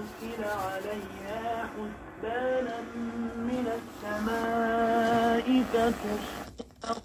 يرسل عليها حسبانا من السماء فتصبح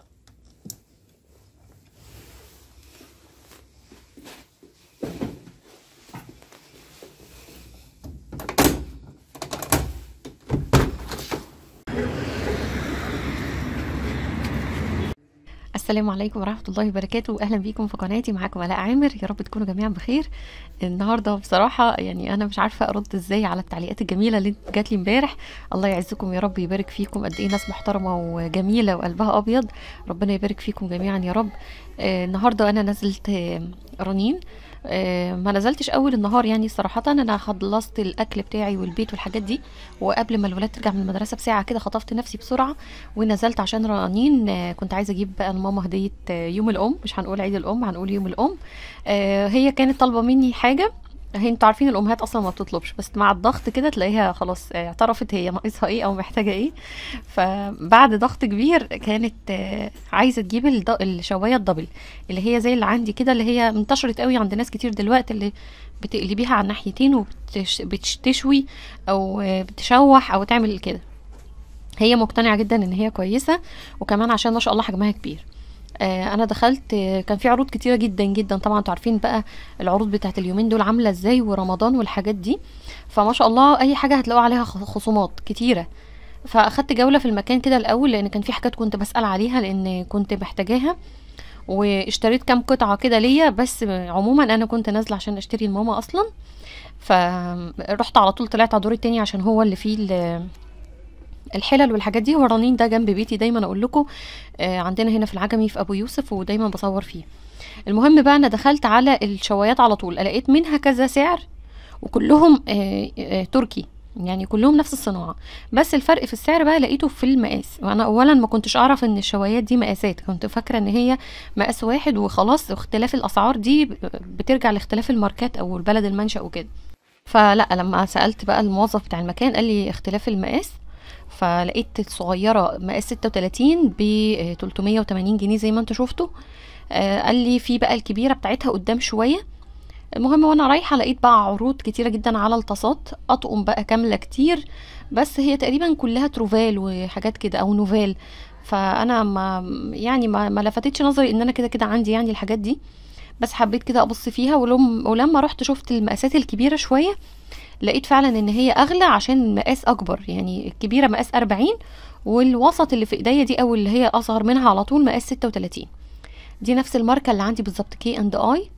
السلام عليكم ورحمة الله وبركاته أهلا بيكم في قناتي معاكم آلاء عامر يا رب تكونوا جميعا بخير النهاردة بصراحة يعني أنا مش عارفة أرد إزاي على التعليقات الجميلة اللي جات لي امبارح الله يعزكم يا رب يبارك فيكم قد إيه ناس محترمة وجميلة وقلبها أبيض ربنا يبارك فيكم جميعا يا رب آه النهاردة أنا نزلت آه، رنين آه، ما نزلتش اول النهار يعني صراحة انا خلصت الاكل بتاعي والبيت والحاجات دي وقبل ما الولاد ترجع من المدرسة بساعة كده خطفت نفسي بسرعة ونزلت عشان رنين آه، كنت عايزة اجيب بقى لماما هدية آه، يوم الام مش هنقول عيد الام هنقول يوم الام آه، هي كانت طالبة مني حاجة هي انتوا عارفين الامهات اصلا ما بتطلبش بس مع الضغط كده تلاقيها خلاص آه، اعترفت هي ناقصها ايه او محتاجه ايه فبعد ضغط كبير كانت آه، عايزه تجيب الد- الشوايه الدبل اللي هي زي اللي عندي كده اللي هي انتشرت قوي عند ناس كتير دلوقتي اللي بتقلبيها على الناحيتين وبتشوي او آه، بتشوح او تعمل كده هي مقتنعه جدا ان هي كويسه وكمان عشان ما شاء الله حجمها كبير آه، انا دخلت آه، كان في عروض كتيره جدا جدا طبعا انتوا عارفين بقى العروض بتاعت اليومين دول عامله ازاي ورمضان والحاجات دي فما شاء الله اي حاجه هتلاقوا عليها خ- خصومات كتيره فاخدت جوله في المكان كده الاول لان كان في حاجات كنت بسال عليها لان كنت محتاجاها واشتريت كام قطعه كده ليا بس عموما انا كنت نازله عشان اشتري لماما اصلا فرحت على طول طلعت على الدور التاني عشان هو اللي فيه ال- الحلل والحاجات دي ورنين ده جنب بيتي دايما اقول لكم آه، عندنا هنا في العجمي في ابو يوسف ودايما بصور فيه المهم بقى انا دخلت على الشوايات على طول لقيت منها كذا سعر وكلهم آه، آه، تركي يعني كلهم نفس الصناعة بس الفرق في السعر بقى لقيته في المقاس وانا اولا ما كنتش اعرف ان الشوايات دي مقاسات كنت فاكرة ان هي مقاس واحد وخلاص اختلاف الاسعار دي بترجع لاختلاف الماركات او البلد المنشأ وكده فلا لما سألت بقى الموظف بتاع المكان قال لي اختلاف المقاس فلقيت الصغيرة مقاس 36 ب 380 جنيه زي ما انتوا شفتوا آه، قال لي في بقى الكبيرة بتاعتها قدام شوية المهم وانا رايحة لقيت بقى عروض كتيرة جدا على الطاسات اطقم بقى كاملة كتير بس هي تقريبا كلها تروفال وحاجات كده او نوفال فانا ما يعني ما, ما لفتتش نظري ان انا كده كده عندي يعني الحاجات دي بس حبيت كده ابص فيها ولم ولما رحت شفت المقاسات الكبيرة شوية لقيت فعلا ان هي اغلى عشان المقاس اكبر يعني الكبيرة مقاس 40 والوسط اللي في ايديا دي او اللي هي اصغر منها على طول مقاس 36 دي نفس الماركة اللي عندي بالظبط كي اند اي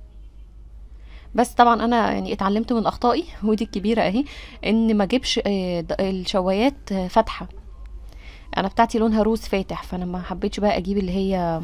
بس طبعا انا يعني اتعلمت من اخطائي ودي الكبيره اهي ان ما اجيبش آه، د- الشوايات آه، فاتحه انا بتاعتي لونها روز فاتح فانا ما حبيتش بقى اجيب اللي هي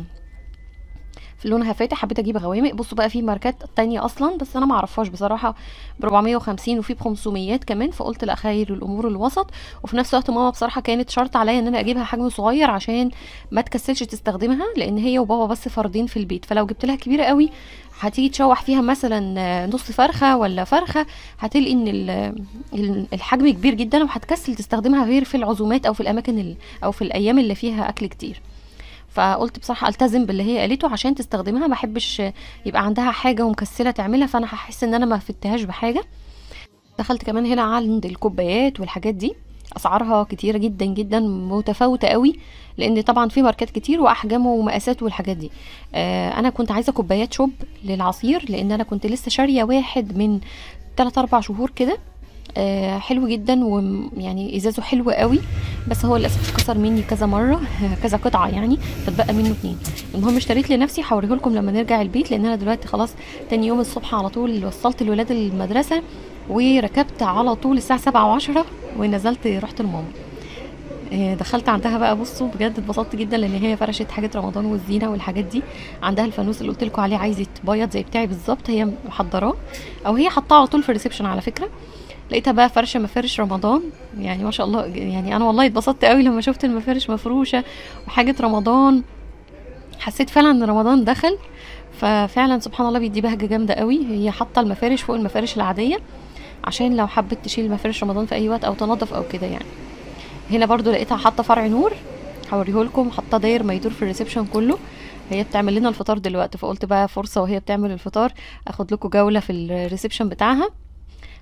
في لونها فاتح حبيت اجيب غوامق بصوا بقى في ماركات تانية اصلا بس انا ما اعرفهاش بصراحه ب 450 وفي ب 500 كمان فقلت لا خير الامور الوسط وفي نفس الوقت ماما بصراحه كانت شرط عليا ان انا اجيبها حجم صغير عشان ما تكسلش تستخدمها لان هي وبابا بس فردين في البيت فلو جبت لها كبيره قوي هتيجي تشوح فيها مثلا آه، نص فرخه ولا فرخه هتلاقي ان ال- ال- الحجم كبير جدا وهتكسل تستخدمها غير في العزومات او في الاماكن ال- او في الايام اللي فيها اكل كتير فقلت بصراحه التزم باللي هي قالته عشان تستخدمها ما احبش يبقى عندها حاجه ومكسله تعملها فانا هحس ان انا ما فدتهاش بحاجه دخلت كمان هنا عند الكوبايات والحاجات دي اسعارها كتيره جدا جدا متفاوته قوي لان طبعا في ماركات كتير واحجام ومقاسات والحاجات دي آه انا كنت عايزه كوبايات شوب للعصير لان انا كنت لسه شاريه واحد من 3 4 شهور كده آه حلو جدا ويعني ازازه حلو قوي بس هو للاسف اتكسر مني كذا مره كذا قطعه يعني فتبقى منه اتنين المهم اشتريت لنفسي هوريه لكم لما نرجع البيت لان انا دلوقتي خلاص تاني يوم الصبح على طول وصلت الولاد المدرسه وركبت على طول الساعه سبعة وعشرة ونزلت رحت لماما آه، دخلت عندها بقى بصوا بجد اتبسطت جدا لان هي فرشت حاجه رمضان والزينه والحاجات دي عندها الفانوس اللي قلت لكم عليه عايز يتبيض زي بتاعي بالظبط هي محضراه او هي حطاه على طول في الريسبشن على فكره لقيتها بقى فرشه مفارش رمضان يعني ما شاء الله يعني انا والله اتبسطت قوي لما شفت المفارش مفروشه وحاجه رمضان حسيت فعلا ان رمضان دخل ففعلا سبحان الله بيدي بهجه جامده قوي هي حاطه المفارش فوق المفارش العاديه عشان لو حبيت تشيل مفارش رمضان في اي وقت او تنظف او كده يعني هنا برضو لقيتها حاطه فرع نور هوريه لكم حاطه داير ما يدور في الريسبشن كله هي بتعمل لنا الفطار دلوقتي فقلت بقى فرصه وهي بتعمل الفطار اخد لكم جوله في الريسبشن بتاعها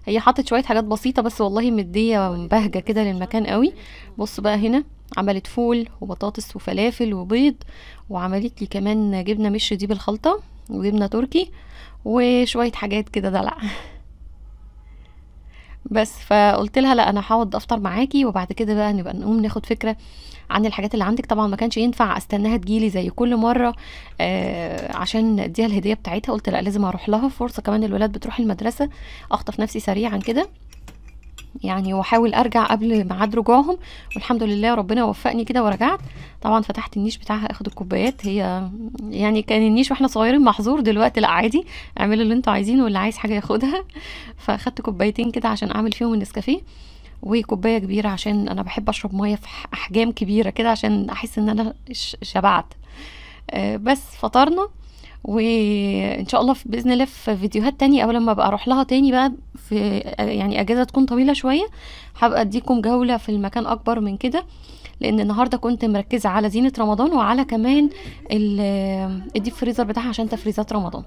هي حطت شويه حاجات بسيطه بس والله مديه بهجه كده للمكان قوي بص بقى هنا عملت فول وبطاطس وفلافل وبيض وعملت لي كمان جبنه مش دي بالخلطه وجبنه تركي وشويه حاجات كده دلع بس فقلت لها لا انا هقعد افطر معاكي وبعد كده بقى نبقى نقوم ناخد فكره عن الحاجات اللي عندك طبعا ما كانش ينفع استناها تجيلي زي كل مره آه عشان اديها الهديه بتاعتها قلت لا لازم اروح لها فرصه كمان الولاد بتروح المدرسه اخطف نفسي سريعا كده يعني واحاول ارجع قبل ميعاد رجوعهم والحمد لله ربنا وفقني كده ورجعت طبعا فتحت النيش بتاعها اخد الكوبايات هي يعني كان النيش واحنا صغيرين محظور دلوقتي لا عادي اعملوا اللي انتوا عايزينه واللي عايز حاجه ياخدها فاخدت كوبايتين كده عشان اعمل فيهم النسكافيه وكوبايه كبيره عشان انا بحب اشرب ميه في احجام كبيره كده عشان احس ان انا شبعت آه بس فطرنا وان شاء الله باذن الله في فيديوهات تانية او لما ابقى اروح لها تاني بقى في يعني اجازه تكون طويله شويه هبقى اديكم جوله في المكان اكبر من كده لان النهارده كنت مركزه على زينه رمضان وعلى كمان الديب فريزر بتاعها عشان تفريزات رمضان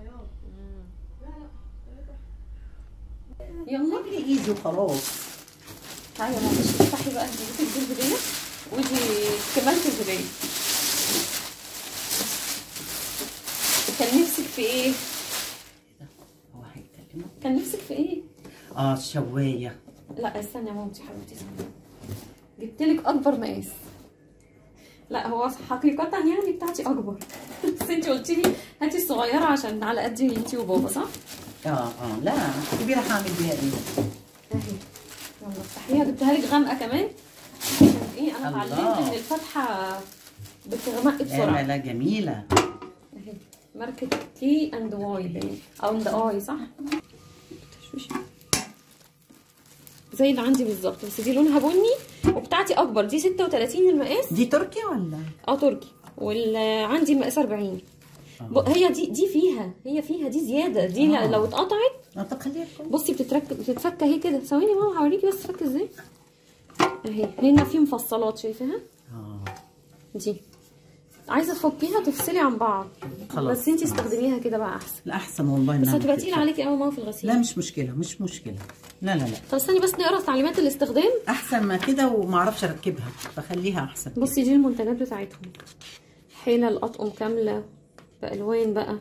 يلا اعملي ايزي وخلاص تعالي يا ماما افتحي بقى هديتي الجلد دي ودي كملت الهديه كان نفسك في ايه؟ هو هيكلمك كان نفسك في ايه؟ اه الشوايه لا استني يا مامتي حبيبتي استني جبتلك اكبر مقاس لا هو حقيقة يعني بتاعتي اكبر بس انت قلتي لي هاتي الصغيرة عشان على قد انتي وبابا صح؟ اه اه لا كبيره هعمل بيها ايه اهي يلا افتحيها جبتها لك غامقة كمان عشان ايه انا الله. اتعلمت ان الفتحة بتغمق لا بسرعة لا جميله اهي ماركة تي اند واي باين او اند اي صح؟ تشويش. زي اللي عندي بالظبط بس دي لونها بني وبتاعتي اكبر دي 36 المقاس دي تركي ولا اه تركي والعندي المقاس 40 ب- هي دي دي فيها هي فيها دي زياده دي ل- آه. لو اتقطعت اه طب خليها تكون. بصي بتترك بتتفك اهي كده ثواني يا ماما هوريكي بس تفك ازاي اهي هنا في مفصلات شايفاها اه دي عايزه تفكيها تفصلي عن بعض خلاص. بس انتي خلاص. استخدميها كده بقى احسن لا احسن والله بس إنها هتبقى بتتفك. تقيله عليكي قوي ماما في الغسيل لا مش مشكله مش مشكله لا لا لا طب استني بس نقرا تعليمات الاستخدام احسن ما كده وما اعرفش اركبها فخليها احسن كده. بصي دي المنتجات بتاعتهم حلل اطقم كامله بالوان بقى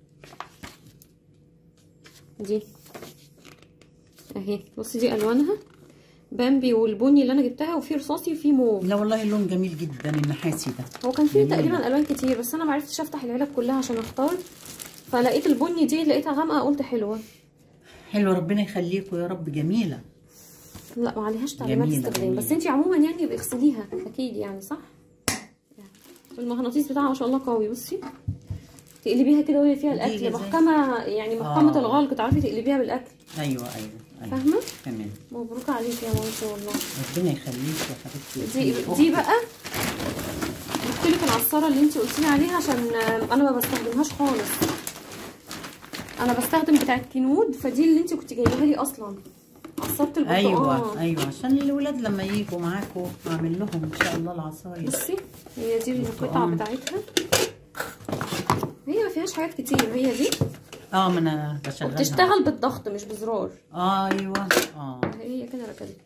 دي اهي بصي دي الوانها بامبي والبني اللي انا جبتها وفي رصاصي وفي موف لا والله اللون جميل جدا النحاسي ده هو كان فيه جميل. تقريبا الوان كتير بس انا معرفتش افتح العلب كلها عشان اختار فلقيت البني دي لقيتها غامقه قلت حلوه حلوه ربنا يخليكم يا رب جميله لا ما عليهاش تعليمات جميلة، استخدام جميلة. بس انتي عموما يعني بتغسليها اكيد يعني صح المغناطيس بتاعها ما شاء الله قوي بصي تقلبيها كده وهي فيها الاكل زي- محكمه يعني محكمه آه. الغلق تعرفي تقلبيها بالاكل ايوه ايوه ايوه فاهمه تمام مبروك عليكي يا مامتي والله ربنا يخليك يا حبيبتي دي دي بقى جبت لك العصاره اللي انت قلتي لي عليها عشان انا ما بستخدمهاش خالص انا بستخدم بتاعه كينود فدي اللي انت كنت جايباها لي اصلا عصاره البرتقال ايوه ايوه عشان الولاد لما يجوا معاكم اعمل لهم ان شاء الله العصاير بصي هي دي القطعه بتاعتها هي ما فيهاش حاجات كتير هي دي اه ما انا بشغلها بتشتغل بالضغط مش بزرار ايوه اه هي كده ركبت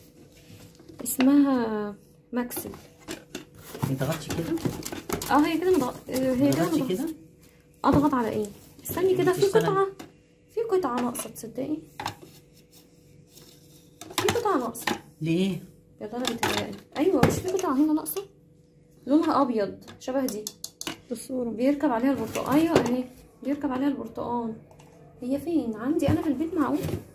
اسمها ماكسل ما تضغطش كده اه هي كده مضغط هي كده تضغطش مضغط. كده اضغط على ايه استني كده في بتشتغل. قطعه في قطعه ناقصه تصدقي في قطعه ناقصه ليه يا ترى بتهيألي ايوه مش في قطعه هنا ناقصه لونها ابيض شبه دي بالصورة بيركب عليها البرتقال ايوه اهي بيركب عليها البرتقال هي فين عندي انا في البيت معقول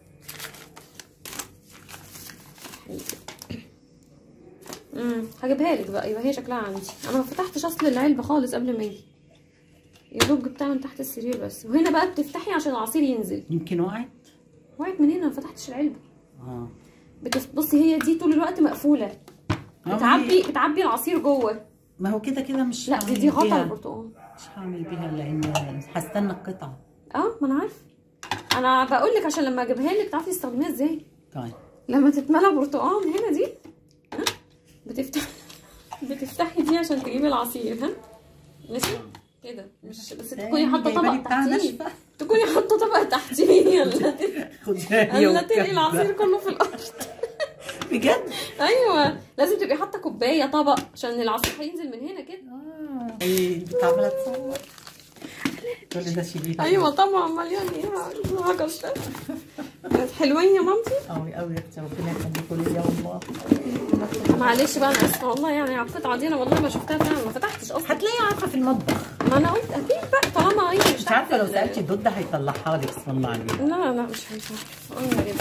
امم هجيبها لك بقى يبقى هي شكلها عندي انا ما فتحتش اصل العلبه خالص قبل ما اجي يا دوب جبتها من تحت السرير بس وهنا بقى بتفتحي عشان العصير ينزل يمكن وقعت وقعت من هنا ما فتحتش العلبه اه بتس... بصي هي دي طول الوقت مقفوله آه، بتعبي بتعبي العصير جوه ما هو كده كده مش لا دي هعمل دي غطا بيها- البرتقال مش هعمل بيها لان هستنى القطعه اه ما انا عارفه انا بقول لك عشان لما اجيبها لك تعرفي تستخدميها ازاي طيب لما تتملى برتقال هنا دي ها بتفتح بتفتحي دي عشان تجيبي العصير ها ماشي كده مش بس تاني تكوني حاطه جايبة لي طبق بتاع تحتيه ناشفة. تكوني حاطه طبق تحتيه خدها الا تلاقي العصير كله في الارض بجد ايوه لازم تبقي حاطه كوبايه طبق عشان العصير هينزل من هنا كده اه ايه انت عماله تصور كل ده شديد ايوه طبعا مليان ايه العجز ده كانت حلوين يا مامتي قوي قوي يا اختي ربنا يخليكوا ليا والله معلش بقى انا اسفه والله يعني على القطعه دي انا والله ما شفتها فعلا ما فتحتش اصلا هتلاقيها عارفه في المطبخ ما انا قلت اكيد بقى طالما هي مش مش عارفه لو ال- سالتي ضد هيطلعها لك اسم الله عليك لا لا مش هينفع قلنا كده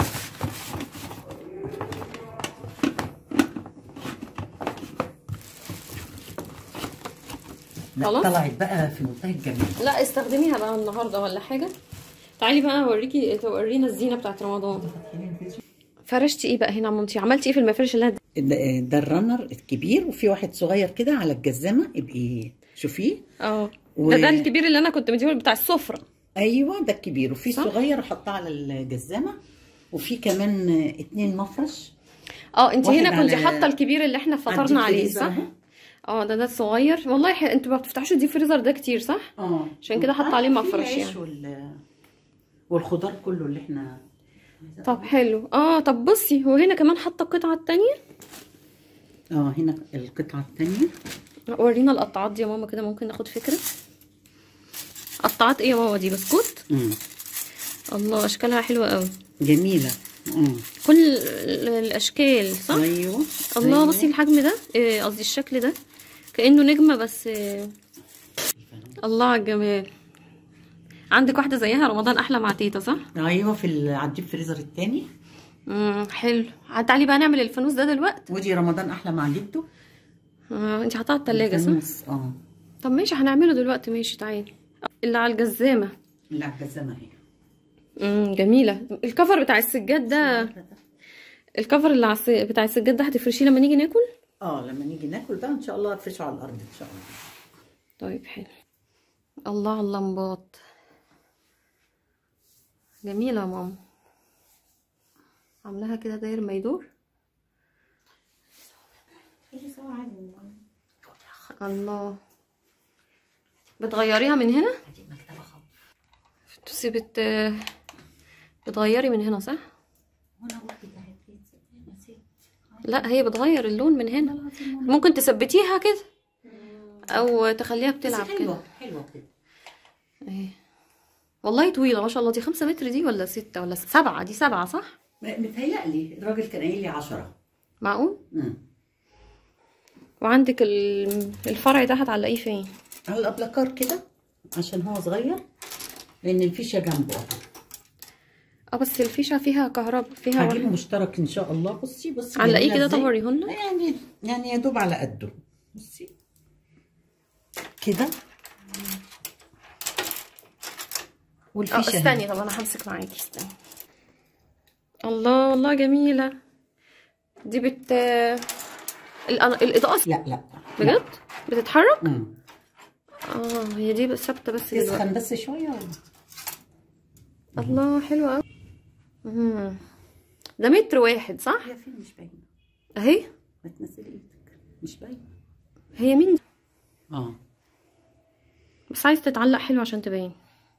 لا خلاص. طلعت بقى في منتهى الجمال لا استخدميها بقى النهارده ولا حاجه تعالي بقى اوريكي تورينا الزينه بتاعت رمضان فرشتي ايه بقى هنا يا مامتي عملتي ايه في المفرش اللي أنا- ده, ده الرنر الكبير وفي واحد صغير كده على الجزامه ابقي شوفيه اه و- ده ده الكبير اللي انا كنت مديهولك بتاع السفره ايوه ده الكبير وفي صح. صغير احطها على الجزامه وفي كمان اتنين مفرش اه انت واحد هنا كنت على- حاطه الكبير اللي احنا عندي فطرنا عليه فريزر صح أهو. اه ده ده الصغير والله ح... انتوا ما بتفتحوش الديب فريزر ده كتير صح اه عشان كده حاطة عليه في مفرش العيش يعني. وال... والخضار كله اللي احنا طب حلو اه طب بصي هو هنا كمان حاطه القطعه التانية اه هنا القطعه الثانيه ورينا القطعات دي يا ماما كده ممكن ناخد فكره قطعات ايه يا ماما دي بسكوت الله اشكالها حلوه قوي جميله اه كل ال- الاشكال صح ايوه الله أيوة. بصي الحجم ده إيه، قصدي الشكل ده كانه نجمه بس إيه، الله على الجمال عندك واحده زيها رمضان احلى مع تيتا صح ايوه في ال- على الديب فريزر الثاني امم حلو تعالي بقى نعمل الفانوس ده دلوقتي ودي رمضان احلى مع جده آه، انت حاطاه على التلاجة صح الفانوس، اه طب ماشي هنعمله دلوقتي ماشي تعالي اللي على الجزامه اللي على الجزامه اهي امم جميله الكفر بتاع السجاد ده الكفر اللي على الس- بتاع السجاد ده هتفرشيه لما نيجي ناكل اه لما نيجي ناكل بقى ان شاء الله هتفرشه على الارض ان شاء الله طيب حلو الله على اللمبات جميلة يا ماما عاملاها كده داير ما يدور الله بتغيريها من هنا بصي بت بتغيري من هنا صح لا هي بتغير اللون من هنا ممكن تثبتيها كده او تخليها بتلعب كده حلوه حلوه كده ايه والله طويلة ما شاء الله دي خمسة متر دي ولا ستة ولا سبعة دي سبعة صح؟ متهيألي الراجل كان قايل لي 10 معقول؟ وعندك ال- الفرع ده هتعلقيه فين؟ على الابلكار كده عشان هو صغير لان الفيشه جنبه اه بس الفيشة فيها كهرباء فيها هجيبه ولا مشترك ان شاء الله بصي بصي علقيه جميلة كده إزاي. طب وريهولنا يعني يعني يا دوب على قده بصي كده اه والفيشه هنا. استني طب انا همسك معاكي استني الله والله جميلة دي بت الأ- الإضاءة لا لا بجد؟ بتتحرك؟ امم اه هي دي بس ثابتة بس دلوقتي تسخن بس شويه ولا الله حلوة أوي مم. ده متر واحد صح؟ هي فين مش باينه اهي ما تنزلي ايدك مش باينه هي مين اه بس عايز تتعلق حلو عشان تبين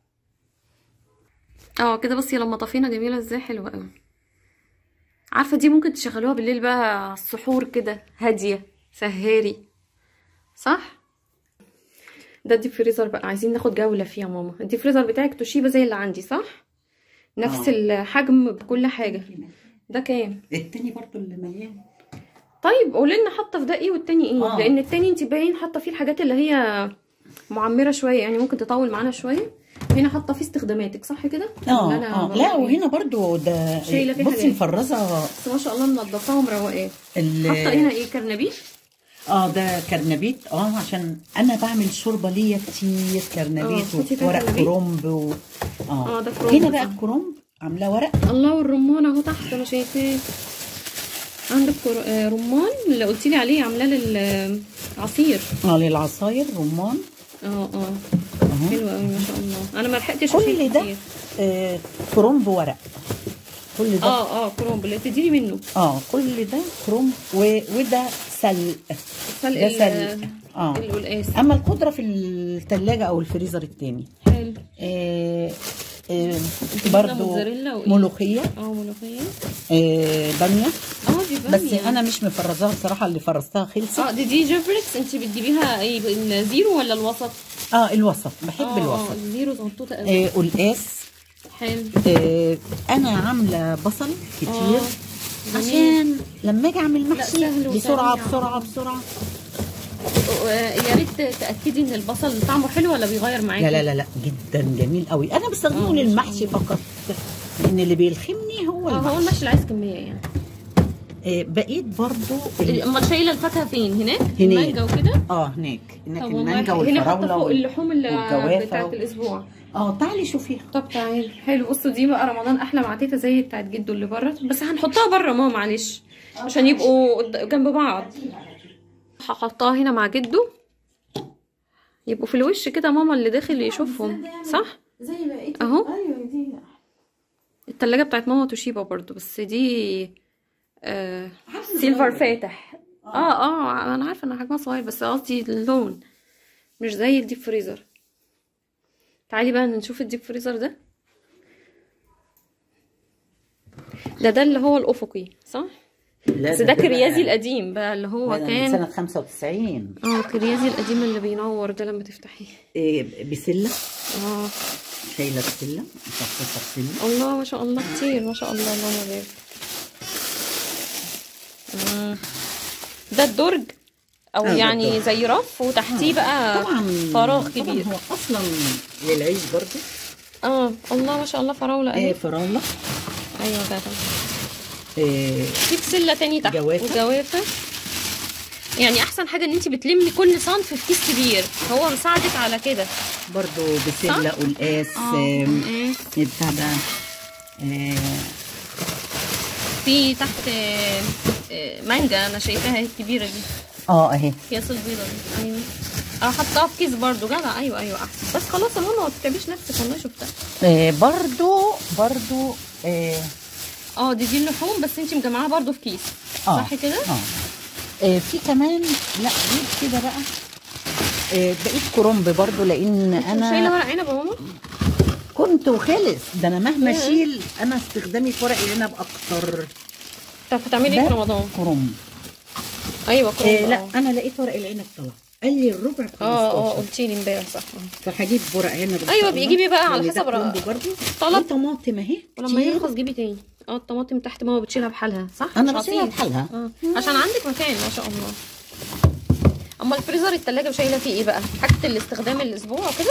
اه كده بصي لما طفينا جميله ازاي حلوه قوي عارفه دي ممكن تشغلوها بالليل بقى على السحور كده هاديه سهاري صح ده الديب فريزر بقى عايزين ناخد جوله فيه يا ماما الديب فريزر بتاعك توشيبا زي اللي عندي صح نفس آه. الحجم بكل حاجه ده كام التاني برضو اللي مليان طيب قولي لنا حاطه في ده ايه والتاني ايه آه. لان التاني انت باين حاطه فيه الحاجات اللي هي معمره شويه يعني ممكن تطول معانا شويه هنا حاطه فيه استخداماتك صح كده اه اللي أنا اه بقول لا عليه. وهنا برضو ده شايلة فيه بصي حاجات. مفرزه بس ما شاء الله منضفاه ومروقاه ال- حاطه هنا ايه كرنبيش اه ده كرنبيت اه عشان انا بعمل شوربه ليا كتير كرنبيت آه، حطي فيها وورق كرنبيت. كرنب و... اه آه، ده كرنب هنا بقى صح. الكرنب عاملاه ورق الله والرمان اهو تحت انا شايفاه عندك كر- آه، رمان اللي قلتي لي عليه عاملاه للعصير اه للعصاير رمان اه اه اهو حلو قوي ما شاء الله انا ما لحقتش كل أشوف ده كتير. آه كرنب ورق كل ده اه اه كرومب اللي تديني منه اه كل ده كرنب و... وده سلق سلق ده ال- سلق اه القلقاس اما القدره في الثلاجه او الفريزر التاني حلو آه آه جبنة برضو موتزاريلا وإيه؟ ملوخيه اه ملوخيه آه باميه اه دي بس بامية. انا مش مفرزاها بصراحه اللي فرزتها خلصت اه دي دي جيفركس انت بتجيبيها ايه الزيرو ولا الوسط؟ اه الوسط بحب اه الوسط اه الزيرو زنطوطه قوي آه قلقاس حلو آه انا عامله بصل كتير آه. جميل. عشان لما اجي اعمل محشي سهل بسرعه وسريع. بسرعه بسرعه آه، يا ريت تاكدي ان البصل طعمه حلو ولا بيغير معاكي لا لا لا لا جدا جميل قوي انا بستخدمه آه، ما شاء للمحشي فقط لان اللي بيلخمني هو اه هو المحشي المحشي اللي عايز كميه يعني آه بقيت برضو ال- امال شايله الفاكهه فين هناك هناك. المانجا وكده اه هناك هناك طب والله المانجا هنا حاطه والفراوله فوق وال- اللحوم اللي والجوافة بتاعت و- الاسبوع اه تعالي شوفيها طب تعالي حلو بصوا دي بقى رمضان احلى مع تيتا زي بتاعت جدو اللي بره بس هنحطها بره ماما معلش عشان يبقوا قد- جنب بعض هحطها هنا مع جدو يبقوا في الوش كده ماما اللي داخل يشوفهم صح زي بقية اهو ايوه دي التلاجة بتاعت ماما توشيبا برضو بس دي آه سيلفر فاتح اه اه انا عارفه ان حجمها صغير بس قصدي اللون مش زي الديب فريزر تعالي بقى نشوف الديب فريزر ده ده ده اللي هو الافقي صح لا بس ده بقى- كريازي القديم بقى اللي هو ده من كان سنه 95 اه كريازي القديم اللي بينور ده لما تفتحيه آه بسله اه شايله بسله مفصصه بسله الله ما شاء الله كتير ما شاء الله اللهم بارك مم. ده الدرج او آه، ده يعني الدرج. زي رف وتحتيه بقى طبعا فراغ طبعا كبير هو اصلا للعيش برضو اه الله ما شاء الله فراوله آه اهي فراوله ايوه ده ده آه في بسله تاني تحت جوافة. وجوافه يعني احسن حاجه ان انت بتلمي كل صنف في كيس كبير هو مساعدك على كده برضو بسله قلقاس اه آم، إيه. بتاع ده آه في تحت آه، آه، مانجا انا شايفاها هي الكبيره دي اه اهي اكياس البيضه دي ايوه اه حطها في كيس برضو جدع ايوه ايوه احسن بس خلاص يا ماما ما تتعبيش نفسك والله شفتها آه برضو برضو آه اه دي دي اللحوم بس انت مجمعاها برضو في كيس آه. صح كده اه آه، في كمان لا غير كده بقى آه بقيت كرنب برضو لان شايله انا ورق عنب يا ماما كنت وخلص ده انا مهما ياه. اشيل انا استخدامي في ورق العنب اكتر طب هتعملي ايه ده في رمضان كرنب ايوه كرنب آه لا اه انا لقيت ورق العنب طلع قال لي الربع ب اه اه 15 قلتي لي امبارح صح آه. فهجيب ورق عنب إن أيوة، شاء الله. بيجيبي بقى على لأن ده حسب رأ- كرنب برضو طلب. وطماطم اهي ولما كتير. يرخص جيبي تاني اه الطماطم تحت ماما بتشيلها بحالها صح انا مش بشيلها عصير. بحالها اه عشان عندك مكان ما شاء الله اما الفريزر التلاجة شايله فيه ايه بقى حاجه الاستخدام الاسبوع كده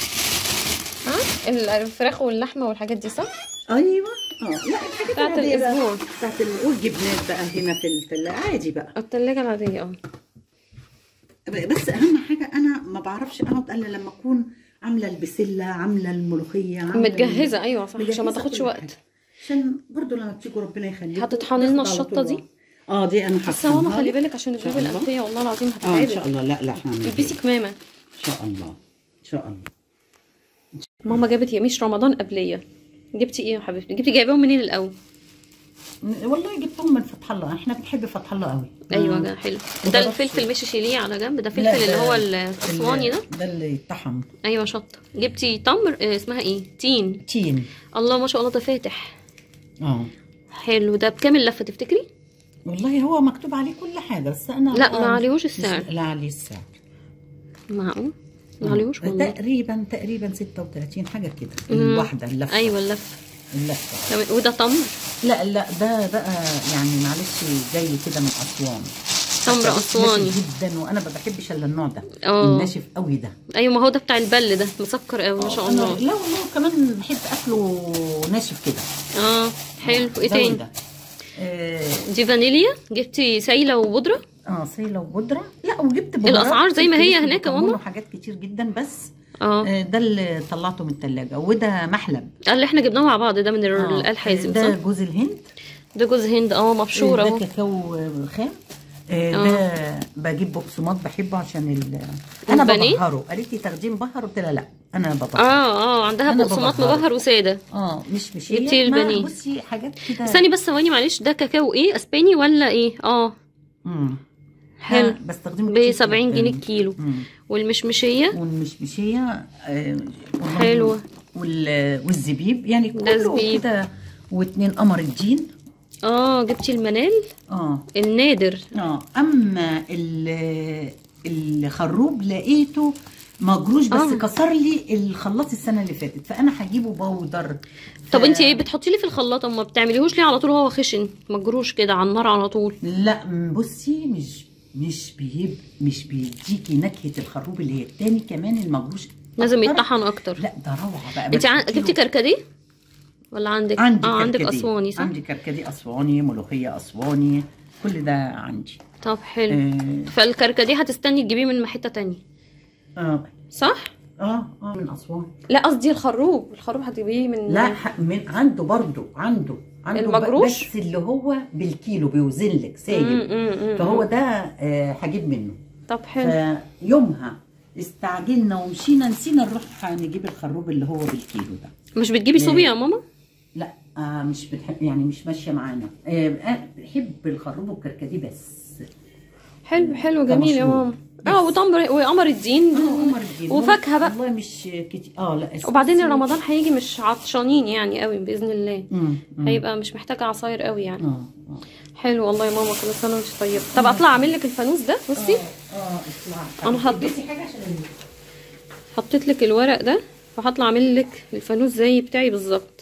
ها الفراخ واللحمه والحاجات دي صح ايوه اه لا الحاجات بتاعت العادية بقى. الأسبوع. بتاعت ال- والجبنات بقى هنا في الثلاجه عادي بقى التلاجة العاديه اه بس اهم حاجه انا ما بعرفش اقعد الا لما اكون عامله البسله عامله الملوخيه عامله متجهزه ايوه صح عشان ما مجهزة تاخدش كل وقت حاجة. عشان برضو لما بتيجوا ربنا يخليكم هتطحني لنا تاخد على الشطة طول دي؟ اه دي انا بس يا ماما هطحنها خلي لك. بالك عشان الجيوب شاء الله. الانفيه والله العظيم اه ان شاء هتتعبك الله لا لا هعمل البسي كده. كمامه ان شاء الله ان شاء الله ماما جابت يميش رمضان قبليه جبتي ايه يا حبيبتي جبتي جايباهم منين الاول والله جبتهم من فتح الله احنا بنحب فتح الله قوي ايوه آه. ده حلو وده ده بس- الفلفل مش شيليه على جنب ده لا، فلفل اللي ده هو الاسواني ده ده اللي اتطحن ايوه شطه جبتي تمر آه، اسمها ايه تين تين الله ما شاء الله ده فاتح اه حلو ده بكام اللفه تفتكري والله هو مكتوب عليه كل حاجه بس انا لا، بقى ما مش- عليهوش مش- السعر. لا عليه السعر معقول ما عليهوش ده والله تقريبا تقريبا 36 حاجه كده مم. الواحده اللفه ايوه اللفه اللفه تمام. وده تمر لا لا ده بقى يعني معلش جاي كده من اسوان تمر بس اسواني ناشف جدا وانا ما بحبش الا النوع ده اه. الناشف قوي ده ايوه ما هو ده بتاع البل ده مسكر قوي ما شاء أنا الله لا والله كمان بحب اكله ناشف كده اه حلو ايه ده تاني وده. اه دي فانيليا جبتي سايله وبودره اه سيله وبودره لا وجبت بهارات الأسعار زي ما هي كتير هناك يا وكمون ماما؟ وحاجات كتير جدا بس اه آه، ده اللي طلعته من الثلاجه وده محلب اللي احنا جبناه مع بعض ده من آه، الآل حازم ده صح جوز الهند ده جوز هند اه مبشور ده اهو كاكاو خام آه، آه. ده بجيب بقسماط بحبه عشان ال انا البانيه؟ ببهره قالت لي تاخديه مبهر قلت لها لا انا ببهر اه اه عندها أنا بقسماط ببهره. مبهر وساده اه مش مش جبتي هي. ما البانيه. بصي حاجات كده استني بس ثواني معلش ده كاكاو ايه اسباني ولا ايه اه مم. حلو. ده بستخدمه ب كتير 70 جداً. جنيه الكيلو مم. والمشمشيه والمشمشيه آه، وبرضه حلوة. وال- والزبيب يعني ده كله زبيب. كده واتنين قمر الدين اه جبتي المنال اه النادر اه اما ال- الخروب لقيته مجروش بس آه. كسر لي الخلاط السنه اللي فاتت فانا هجيبه بودر طب ف- انت ايه بتحطي لي في الخلاطه ما بتعمليهوش ليه على طول هو خشن مجروش كده على النار على طول لا م- بصي مش مش بيب مش بيديكي نكهه الخروب اللي هي التاني كمان المجروش لازم أكتر. يتطحن اكتر لا ده روعه بقى انت عن... بتحطي له- جبتي كركديه ولا عندك عندي اه عندك كركديه. اسواني صح عندي كركديه اسواني ملوخيه اسواني كل ده عندي طب حلو اه فالكركديه هتستني تجيبيه من حته تانية اه صح اه, آه من اسوان لا قصدي الخروب الخروب هتجيبيه من لا ح- من عنده برضو عنده عنده ب- المجروش؟ بس اللي هو بالكيلو بيوزن لك مم، سايب مم، مم. فهو ده آه، هجيب منه طب حلو فيومها استعجلنا ومشينا نسينا نروح نجيب الخروب اللي هو بالكيلو ده مش بتجيبي صوبيا يا ماما لا آه مش بتحب يعني مش ماشيه معانا آه آه، بحب الخروب والكركديه بس حلو حلو ده جميل يا مشروب. ماما اه وتمر وقمر الدين اه قمر الدين وفاكهه بقى والله مش كتير اه لا وبعدين رمضان هيجي مش عطشانين يعني قوي باذن الله مم، مم. هيبقى مش محتاجه عصاير قوي يعني اه اه حلو والله يا ماما كل سنه وانت طيبه طب اطلع اعمل لك الفانوس ده بصي اه اطلع أنا حاطة- تلبسي حاجه عشان حطيت لك الورق ده وهطلع اعمل لك الفانوس زي بتاعي بالظبط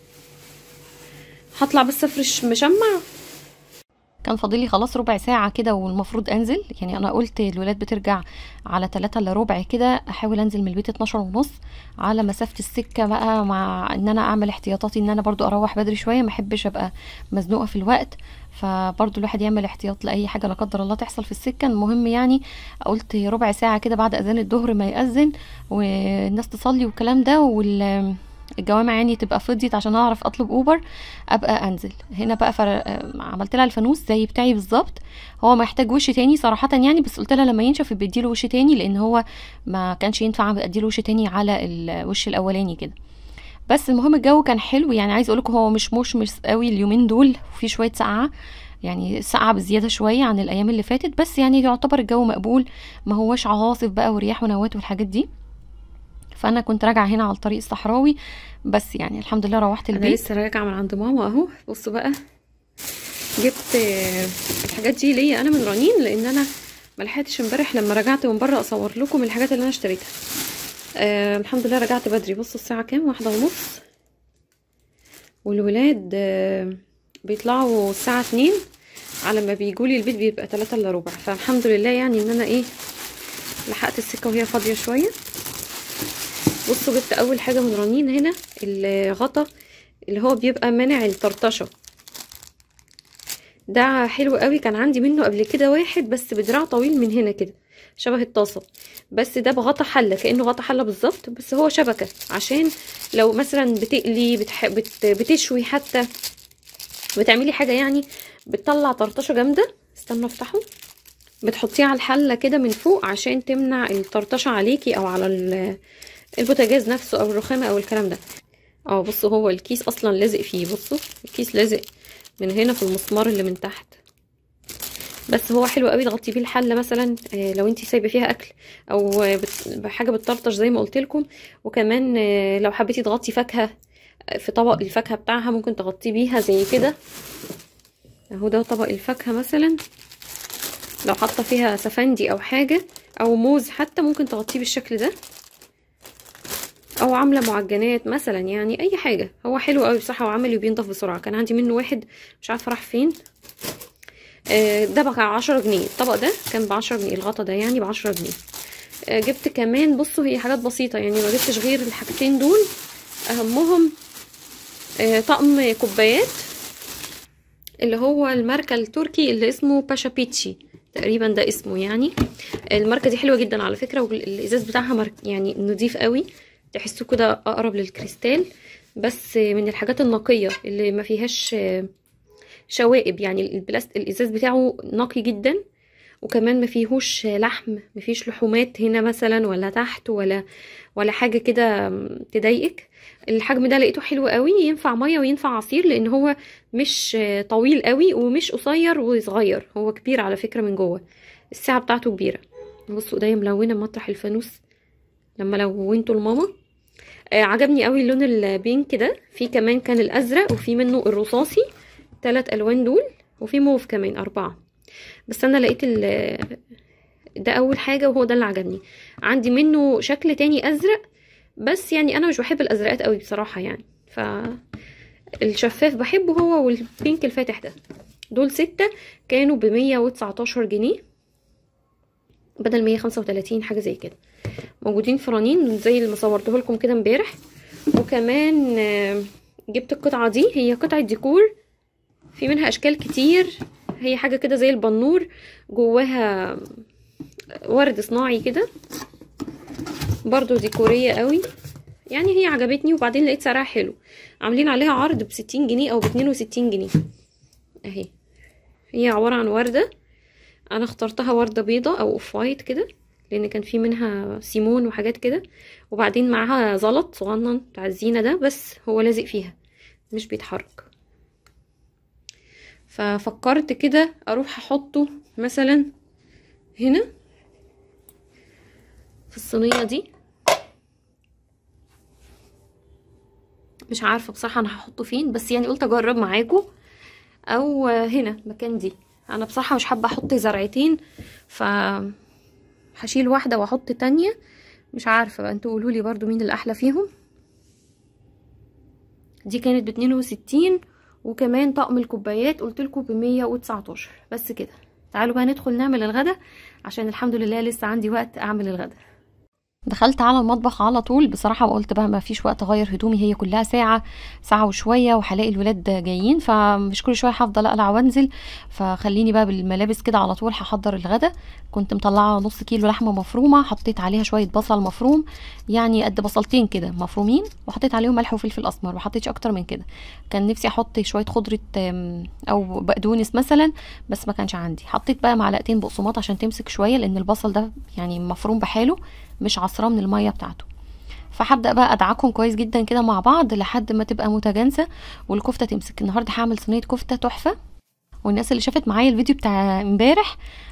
هطلع بس افرش مشمع كان فاضل لي خلاص ربع ساعة كده والمفروض انزل يعني انا قلت الولاد بترجع على 3 الا ربع كده احاول انزل من البيت 12 ونص على مسافة السكة بقى مع ان انا اعمل احتياطاتي ان انا برضو اروح بدري شوية ما احبش ابقى مزنوقة في الوقت فبرضو الواحد يعمل احتياط لاي حاجة لا قدر الله تحصل في السكة المهم يعني قلت ربع ساعة كده بعد اذان الظهر ما يأذن والناس تصلي والكلام ده وال الجوامع يعني تبقى فضيت عشان اعرف اطلب اوبر ابقى انزل هنا بقى فر... عملت لها الفانوس زي بتاعي بالظبط هو محتاج وش تاني صراحه يعني بس قلت لها لما ينشف يبقى اديله وش تاني لان هو ما كانش ينفع اديله وش تاني على الوش الاولاني كده بس المهم الجو كان حلو يعني عايز اقولك هو مش مشمس قوي اليومين دول وفي شويه سقعه يعني سقعة بزيادة شوية عن الأيام اللي فاتت بس يعني يعتبر الجو مقبول ما هوش عواصف بقى ورياح ونوات والحاجات دي فأنا كنت راجعة هنا على الطريق الصحراوي بس يعني الحمد لله روحت انا البيت لسه راجعه من عند ماما اهو بصوا بقى جبت آه، الحاجات دي ليا انا من رنين لان انا ما لحقتش امبارح لما رجعت من بره اصور لكم الحاجات اللي انا اشتريتها آه الحمد لله رجعت بدري بصوا الساعه كام واحدة ونص والولاد آه بيطلعوا الساعه اتنين على ما بيجولي البيت بيبقى تلاتة الا ربع فالحمد لله يعني ان انا ايه لحقت السكه وهي فاضيه شويه بصوا جبت اول حاجه من رنين هنا الغطا اللي هو بيبقى مانع الطرطشه ده حلو قوي كان عندي منه قبل كده واحد بس بدراع طويل من هنا كده شبه الطاسه بس ده بغطا حله كانه غطا حله بالظبط بس هو شبكه عشان لو مثلا بتقلي بتح... بت... بتشوي حتى بتعملي حاجه يعني بتطلع طرطشه جامده استنى افتحه بتحطيه على الحله كده من فوق عشان تمنع الطرطشه عليكي او على ال- البوتاجاز نفسه او الرخامه او الكلام ده اه بصوا هو الكيس اصلا لازق فيه بصوا الكيس لازق من هنا في المسمار اللي من تحت بس هو حلو قوي تغطي بيه الحله مثلا آه، لو انتي سايبه فيها اكل او آه، بت- بحاجه بتطرطش زي ما قلت لكم وكمان آه، لو حبيتي تغطي فاكهه آه، في طبق الفاكهه بتاعها ممكن تغطيه بيها زي كده اهو ده طبق الفاكهه مثلا لو حاطه فيها سفندي او حاجه او موز حتى ممكن تغطيه بالشكل ده او عامله معجنات مثلا يعني اي حاجه هو حلو قوي بصراحه وعملي وبينضف بسرعه كان عندي منه واحد مش عارفه راح فين آه، ده بقى عشرة جنيه الطبق ده كان بعشرة جنيه الغطا ده يعني بعشرة جنيه آه، جبت كمان بصوا هي حاجات بسيطه يعني ما جبتش غير الحاجتين دول اهمهم آه، طقم كوبايات اللي هو الماركه التركي اللي اسمه باشا بيتشي تقريبا ده اسمه يعني الماركه دي حلوه جدا على فكره والازاز بتاعها مارك يعني نضيف قوي تحسوه كده اقرب للكريستال بس من الحاجات النقيه اللي ما فيهاش شوائب يعني البلاست الازاز بتاعه نقي جدا وكمان ما فيهوش لحم ما فيش لحومات هنا مثلا ولا تحت ولا ولا حاجه كده تضايقك الحجم ده لقيته حلو قوي ينفع ميه وينفع عصير لان هو مش طويل قوي ومش قصير وصغير هو كبير على فكره من جوه الساعه بتاعته كبيره بصوا ايديا ملونه مطرح الفانوس لما لونته لماما آه عجبني قوي اللون البينك ده في كمان كان الازرق وفي منه الرصاصي ثلاث الوان دول وفي موف كمان اربعه بس انا لقيت ال ده اول حاجه وهو ده اللي عجبني عندي منه شكل تاني ازرق بس يعني انا مش بحب الازرقات قوي بصراحه يعني ف الشفاف بحبه هو والبينك الفاتح ده دول ستة كانوا بمية وتسعتاشر جنيه بدل مية خمسة وتلاتين حاجة زي كده موجودين فرانين زي اللي صورته لكم كده امبارح وكمان آه، جبت القطعة دي هي قطعة ديكور في منها اشكال كتير هي حاجة كده زي البنور جواها ورد صناعي كده برضو ديكورية قوي يعني هي عجبتني وبعدين لقيت سعرها حلو عاملين عليها عرض بستين جنيه او باتنين وستين جنيه اهي هي عبارة عن وردة انا اخترتها وردة بيضة او اوف وايت كده لان كان في منها سيمون وحاجات كده وبعدين معاها زلط صغنن بتاع الزينة ده بس هو لازق فيها مش بيتحرك ففكرت كده اروح احطه مثلا هنا في الصينية دي مش عارفة بصراحة انا هحطه فين بس يعني قلت اجرب معاكم او هنا مكان دي انا بصراحة مش حابة احط زرعتين ف هشيل واحدة واحط تانية مش عارفة بقى انتوا قولولي برضو مين الاحلى فيهم دي كانت باتنين وستين وكمان طقم الكوبايات قلتلكوا بمية وتسعتاشر بس كده تعالوا بقى ندخل نعمل الغدا عشان الحمد لله لسه عندي وقت اعمل الغدا دخلت على المطبخ على طول بصراحة وقلت بقى ما فيش وقت اغير هدومي هي كلها ساعة ساعة وشوية وهلاقي الولاد جايين فمش كل شوية هفضل اقلع وانزل فخليني بقى بالملابس كده على طول هحضر الغدا كنت مطلعة نص كيلو لحمة مفرومة حطيت عليها شوية بصل مفروم يعني قد بصلتين كده مفرومين وحطيت عليهم ملح وفلفل اسمر ما حطيتش اكتر من كده كان نفسي احط شوية خضرة آم، او بقدونس مثلا بس ما كانش عندي حطيت بقى معلقتين بقسماط عشان تمسك شوية لان البصل ده يعني مفروم بحاله مش عصراه من المية بتاعته فهبدا بقى ادعكهم كويس جدا كده مع بعض لحد ما تبقى متجانسه والكفته تمسك النهارده هعمل صينيه كفته تحفه والناس اللي شافت معايا الفيديو بتاع امبارح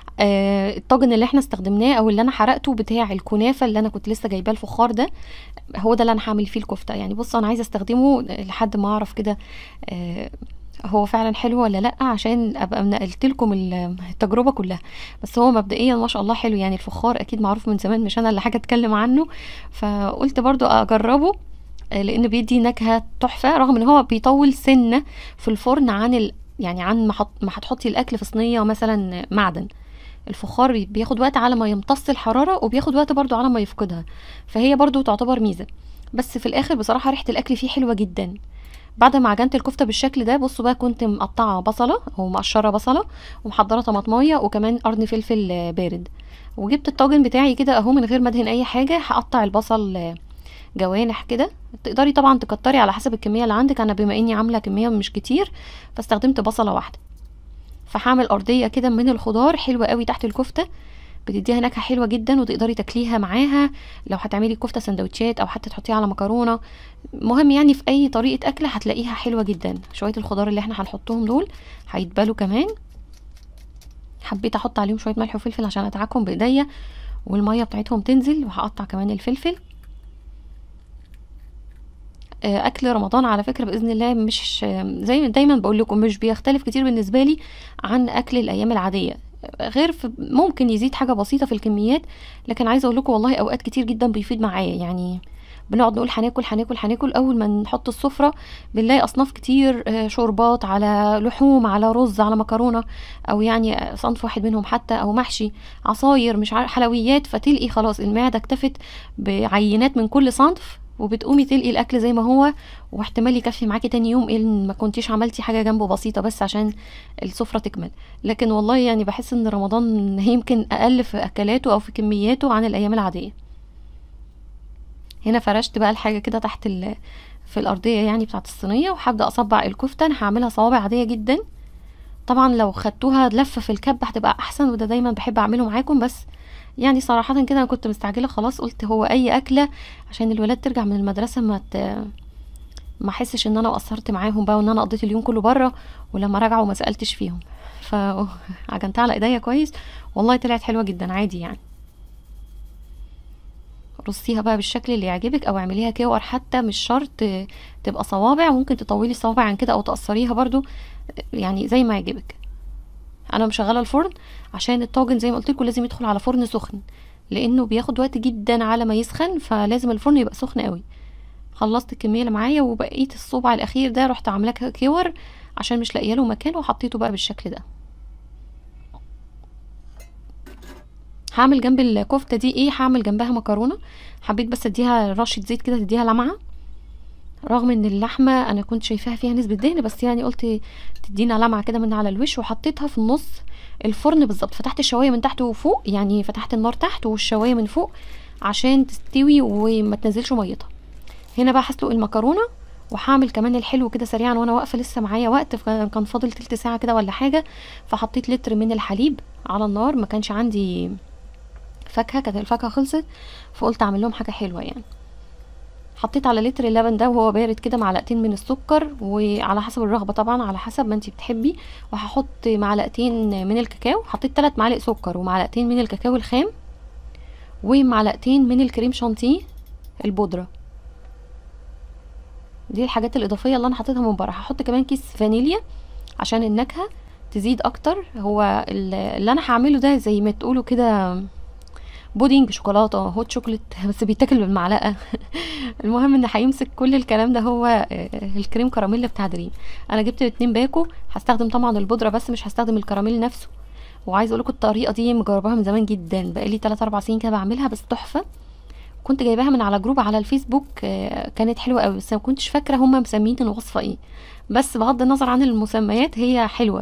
آه الطاجن اللي احنا استخدمناه او اللي انا حرقته بتاع الكنافه اللي انا كنت لسه جايباه الفخار ده هو ده اللي انا هعمل فيه الكفته يعني بص انا عايزه استخدمه لحد ما اعرف كده آه هو فعلا حلو ولا لا عشان ابقى نقلت لكم التجربه كلها بس هو مبدئيا ما شاء الله حلو يعني الفخار اكيد معروف من زمان مش انا اللي حاجه اتكلم عنه فقلت برضو اجربه آه، لان بيدي نكهه تحفه رغم ان هو بيطول سنه في الفرن عن ال... يعني عن ما حط... ما هتحطي الاكل في صينيه مثلا معدن الفخار بي- بياخد وقت على ما يمتص الحراره وبياخد وقت برضو على ما يفقدها فهي برضو تعتبر ميزه بس في الاخر بصراحه ريحه الاكل فيه حلوه جدا بعد ما عجنت الكفته بالشكل ده بصوا بقى كنت مقطعه بصله او مقشره بصله ومحضره طماطمايه وكمان قرن فلفل آه، بارد وجبت الطاجن بتاعي كده اهو من غير ما ادهن اي حاجه هقطع البصل آه، جوانح كده تقدري طبعا تكتري على حسب الكميه اللي عندك انا بما اني عامله كميه مش كتير فاستخدمت بصله واحده فهعمل ارضيه كده من الخضار حلوه قوي تحت الكفته بتديها نكهه حلوه جدا وتقدري تاكليها معاها لو هتعملي كفته سندوتشات او حتى تحطيها على مكرونه مهم يعني في اي طريقه اكل هتلاقيها حلوه جدا شويه الخضار اللي احنا هنحطهم دول هيتبالوا كمان حبيت احط عليهم شويه ملح وفلفل عشان ادعكهم بايديا والميه بتاعتهم تنزل وهقطع كمان الفلفل آه، اكل رمضان على فكره باذن الله مش آه، زي ما دايما بقول لكم مش بيختلف كتير بالنسبه لي عن اكل الايام العاديه آه، غير في ممكن يزيد حاجه بسيطه في الكميات لكن عايزه اقول لكم والله اوقات كتير جدا بيفيد معايا يعني بنقعد نقول هناكل هناكل هناكل اول ما نحط السفره بنلاقي اصناف كتير آه، شوربات على لحوم على رز على مكرونه او يعني آه، صنف واحد منهم حتى او محشي عصاير مش عارف حلويات فتلقي خلاص المعده اكتفت بعينات من كل صنف وبتقومي تلقي الاكل زي ما هو واحتمال يكفي معاكي تاني يوم ان ما كنتيش عملتي حاجه جنبه بسيطه بس عشان السفره تكمل لكن والله يعني بحس ان رمضان يمكن اقل في اكلاته او في كمياته عن الايام العاديه هنا فرشت بقى الحاجه كده تحت ال في الارضيه يعني بتاعت الصينيه وهبدا اصبع الكفته انا هعملها صوابع عاديه جدا طبعا لو خدتوها لفه في الكب هتبقى احسن وده دايما بحب اعمله معاكم بس يعني صراحة كده انا كنت مستعجلة خلاص قلت هو اي اكلة عشان الولاد ترجع من المدرسة ما ت... ما احسش ان انا قصرت معاهم بقى وان انا قضيت اليوم كله بره ولما رجعوا ما سألتش فيهم فعجنتها على ايديا كويس والله طلعت حلوه جدا عادي يعني رصيها بقى بالشكل اللي يعجبك او اعمليها كور حتى مش شرط تبقى صوابع ممكن تطولي الصوابع عن كده او تقصريها برضو يعني زي ما يعجبك انا مشغله الفرن عشان الطاجن زي ما قلت لكم لازم يدخل على فرن سخن لانه بياخد وقت جدا على ما يسخن فلازم الفرن يبقى سخن قوي خلصت الكميه اللي معايا وبقيت الصبع الاخير ده رحت عاملاه كور عشان مش لاقيه له مكان وحطيته بقى بالشكل ده هعمل جنب الكفته دي ايه هعمل جنبها مكرونه حبيت بس اديها رشه زيت كده تديها لمعه رغم ان اللحمه انا كنت شايفاها فيها نسبه دهن بس يعني قلت تدينا لمعه كده من على الوش وحطيتها في النص الفرن بالظبط فتحت الشوايه من تحت وفوق يعني فتحت النار تحت والشوايه من فوق عشان تستوي وما تنزلش ميتها هنا بقى هسلق المكرونه وهعمل كمان الحلو كده سريعا وانا واقفه لسه معايا وقت كان فاضل تلت ساعه كده ولا حاجه فحطيت لتر من الحليب على النار ما كانش عندي فاكهه كانت الفاكهه خلصت فقلت اعمل لهم حاجه حلوه يعني حطيت على لتر اللبن ده وهو بارد كده معلقتين من السكر وعلى حسب الرغبه طبعا على حسب ما انت بتحبي وهحط معلقتين من الكاكاو حطيت 3 معالق سكر ومعلقتين من الكاكاو الخام ومعلقتين من الكريم شانتيه البودره دي الحاجات الاضافيه اللي انا حطيتها من بره هحط كمان كيس فانيليا عشان النكهه تزيد اكتر هو اللي انا هعمله ده زي ما تقولوا كده بودنج شوكولاته هوت شوكليت بس بيتاكل بالمعلقه المهم ان هيمسك كل الكلام ده هو الكريم كراميل بتاع دريم انا جبت اتنين باكو هستخدم طبعا البودره بس مش هستخدم الكراميل نفسه وعايز اقول لكم الطريقه دي مجرباها من زمان جدا بقالي 3 4 سنين كده بعملها بس تحفه كنت جايباها من على جروب على الفيسبوك كانت حلوه قوي بس ما كنتش فاكره هم مسمين الوصفه ايه بس بغض النظر عن المسميات هي حلوه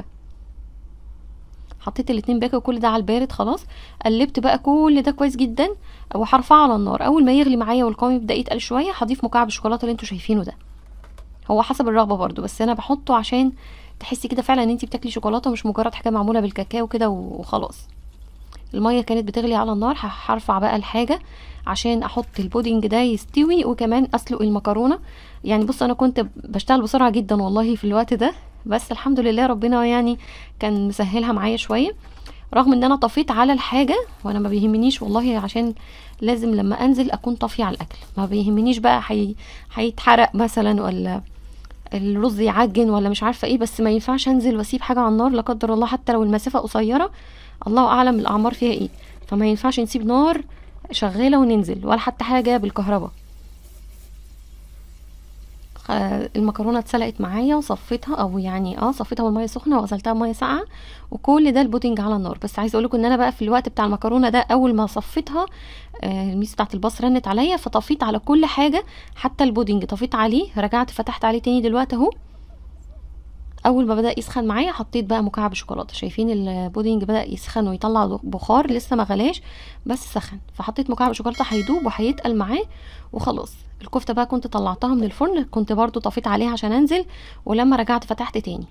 حطيت الاتنين باكو كل ده على البارد خلاص قلبت بقى كل ده كويس جدا وهرفعه على النار اول ما يغلي معايا والقوام يبدا يتقل شويه هضيف مكعب الشوكولاته اللي انتوا شايفينه ده هو حسب الرغبه برضو بس انا بحطه عشان تحسي كده فعلا ان انت بتاكلي شوكولاته مش مجرد حاجه معموله بالكاكاو كده وخلاص الميه كانت بتغلي على النار هرفع بقى الحاجه عشان احط البودنج ده يستوي وكمان اسلق المكرونه يعني بص انا كنت بشتغل بسرعه جدا والله في الوقت ده بس الحمد لله ربنا يعني كان مسهلها معايا شويه رغم ان انا طفيت على الحاجه وانا ما بيهمنيش والله عشان لازم لما انزل اكون طافيه على الاكل ما بيهمنيش بقى حي... هيتحرق مثلا ولا الرز يعجن ولا مش عارفه ايه بس ما ينفعش انزل واسيب حاجه على النار لا قدر الله حتى لو المسافه قصيره الله اعلم الاعمار فيها ايه فما ينفعش نسيب نار شغاله وننزل ولا حتى حاجه بالكهرباء المكرونه اتسلقت معايا وصفيتها او يعني اه صفيتها من ميه سخنه وغسلتها بميه ساقعه وكل ده البودنج على النار بس عايزه اقول لكم ان انا بقى في الوقت بتاع المكرونه ده اول ما صفيتها آه الميس بتاعت الباص رنت عليا فطفيت على كل حاجه حتى البودنج طفيت عليه رجعت فتحت عليه تاني دلوقتي اهو اول ما بدا يسخن معايا حطيت بقى مكعب شوكولاته شايفين البودنج بدا يسخن ويطلع بخار لسه ما غلاش بس سخن فحطيت مكعب شوكولاته هيدوب وهيتقل معاه وخلاص الكفته بقى كنت طلعتها من الفرن كنت برضو طفيت عليها عشان انزل ولما رجعت فتحت تاني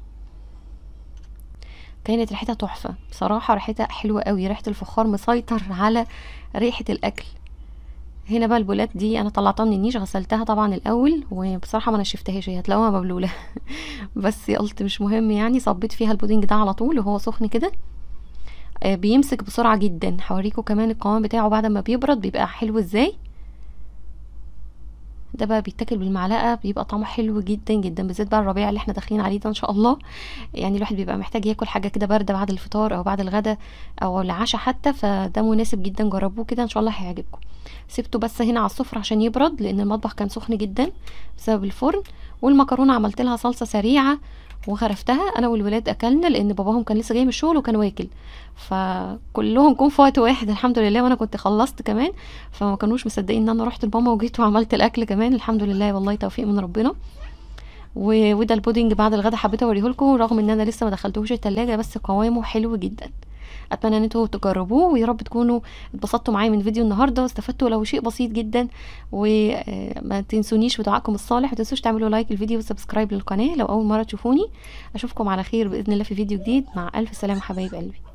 كانت ريحتها تحفه بصراحه ريحتها حلوه قوي ريحه الفخار مسيطر على ريحه الاكل هنا بقى البولات دي انا طلعتها من النيش غسلتها طبعا الاول وبصراحه ما نشفتهاش هي هتلاقوها مبلوله بس قلت مش مهم يعني صبيت فيها البودنج ده على طول وهو سخن كده آه بيمسك بسرعه جدا هوريكم كمان القوام بتاعه بعد ما بيبرد بيبقى حلو ازاي ده بقى بيتاكل بالمعلقه بيبقى طعمه حلو جدا جدا بالذات بقى الربيع اللي احنا داخلين عليه ده ان شاء الله يعني الواحد بيبقى محتاج ياكل حاجه كده بارده بعد الفطار او بعد الغداء او العشاء حتى فده مناسب جدا جربوه كده ان شاء الله هيعجبكم سبته بس هنا على السفره عشان يبرد لان المطبخ كان سخن جدا بسبب الفرن والمكرونه عملت لها صلصه سريعه وغرفتها انا والولاد اكلنا لان باباهم كان لسه جاي من الشغل وكان واكل فكلهم جم في وقت واحد الحمد لله وانا كنت خلصت كمان فما كانوش مصدقين ان انا رحت لماما وجيت وعملت الاكل كمان الحمد لله والله توفيق من ربنا و- وده البودنج بعد الغدا حبيت اوريه لكم رغم ان انا لسه ما دخلتوش التلاجة بس قوامه حلو جدا اتمنى ان انتوا تجربوه ويا رب تكونوا اتبسطتوا معايا من فيديو النهارده واستفدتوا لو شيء بسيط جدا وما تنسونيش بدعائكم الصالح ما تنسوش تعملوا لايك الفيديو وسبسكرايب للقناه لو اول مره تشوفوني اشوفكم على خير باذن الله في فيديو جديد مع الف سلامه حبايب قلبي